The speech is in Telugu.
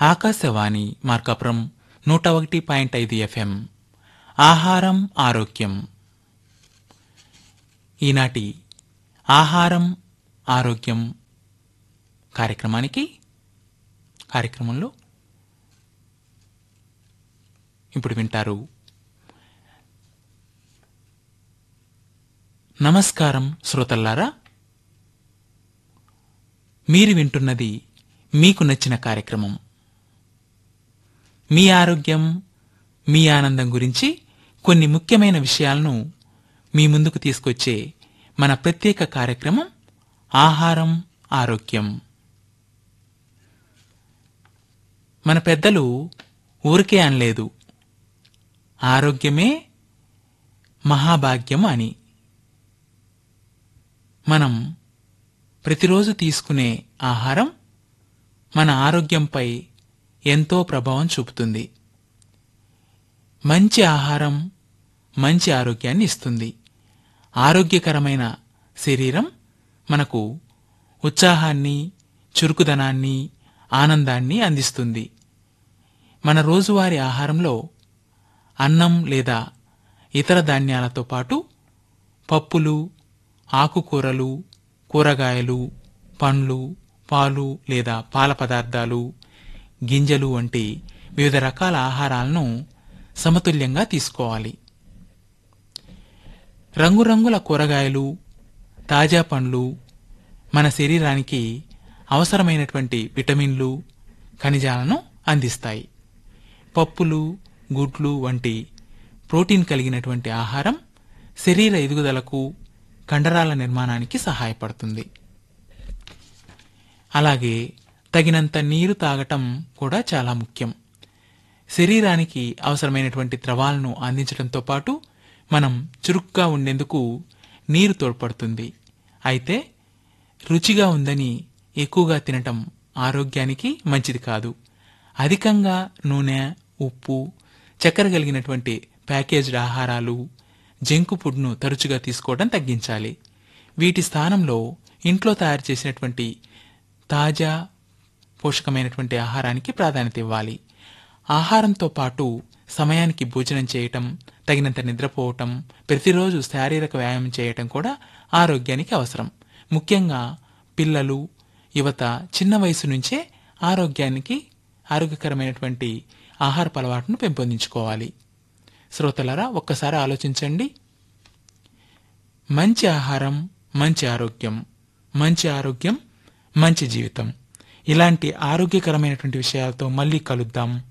ఆకాశవాణి మార్కాపురం నూట ఒకటి పాయింట్ ఐదు ఎఫ్ఎం ఆహారం ఆరోగ్యం ఈనాటి ఆహారం ఆరోగ్యం కార్యక్రమానికి కార్యక్రమంలో ఇప్పుడు వింటారు నమస్కారం శ్రోతల్లారా మీరు వింటున్నది మీకు నచ్చిన కార్యక్రమం మీ ఆరోగ్యం మీ ఆనందం గురించి కొన్ని ముఖ్యమైన విషయాలను మీ ముందుకు తీసుకొచ్చే మన ప్రత్యేక కార్యక్రమం ఆహారం ఆరోగ్యం మన పెద్దలు ఊరికే అనలేదు ఆరోగ్యమే మహాభాగ్యం అని మనం ప్రతిరోజు తీసుకునే ఆహారం మన ఆరోగ్యంపై ఎంతో ప్రభావం చూపుతుంది మంచి ఆహారం మంచి ఆరోగ్యాన్ని ఇస్తుంది ఆరోగ్యకరమైన శరీరం మనకు ఉత్సాహాన్ని చురుకుదనాన్ని ఆనందాన్ని అందిస్తుంది మన రోజువారీ ఆహారంలో అన్నం లేదా ఇతర ధాన్యాలతో పాటు పప్పులు ఆకుకూరలు కూరగాయలు పండ్లు పాలు లేదా పాల పదార్థాలు గింజలు వంటి వివిధ రకాల ఆహారాలను సమతుల్యంగా తీసుకోవాలి రంగురంగుల కూరగాయలు తాజా పండ్లు మన శరీరానికి అవసరమైనటువంటి విటమిన్లు ఖనిజాలను అందిస్తాయి పప్పులు గుడ్లు వంటి ప్రోటీన్ కలిగినటువంటి ఆహారం శరీర ఎదుగుదలకు కండరాల నిర్మాణానికి సహాయపడుతుంది అలాగే తగినంత నీరు తాగటం కూడా చాలా ముఖ్యం శరీరానికి అవసరమైనటువంటి ద్రవాలను అందించడంతో పాటు మనం చురుగ్గా ఉండేందుకు నీరు తోడ్పడుతుంది అయితే రుచిగా ఉందని ఎక్కువగా తినటం ఆరోగ్యానికి మంచిది కాదు అధికంగా నూనె ఉప్పు చక్కెర కలిగినటువంటి ప్యాకేజ్డ్ ఆహారాలు జంకు ఫుడ్ను తరచుగా తీసుకోవడం తగ్గించాలి వీటి స్థానంలో ఇంట్లో తయారు చేసినటువంటి తాజా పోషకమైనటువంటి ఆహారానికి ప్రాధాన్యత ఇవ్వాలి ఆహారంతో పాటు సమయానికి భోజనం చేయటం తగినంత నిద్రపోవటం ప్రతిరోజు శారీరక వ్యాయామం చేయటం కూడా ఆరోగ్యానికి అవసరం ముఖ్యంగా పిల్లలు యువత చిన్న వయసు నుంచే ఆరోగ్యానికి ఆరోగ్యకరమైనటువంటి ఆహారపు అలవాటును పెంపొందించుకోవాలి శ్రోతలరా ఒక్కసారి ఆలోచించండి మంచి ఆహారం మంచి ఆరోగ్యం మంచి ఆరోగ్యం మంచి జీవితం ఇలాంటి ఆరోగ్యకరమైనటువంటి విషయాలతో మళ్ళీ కలుద్దాం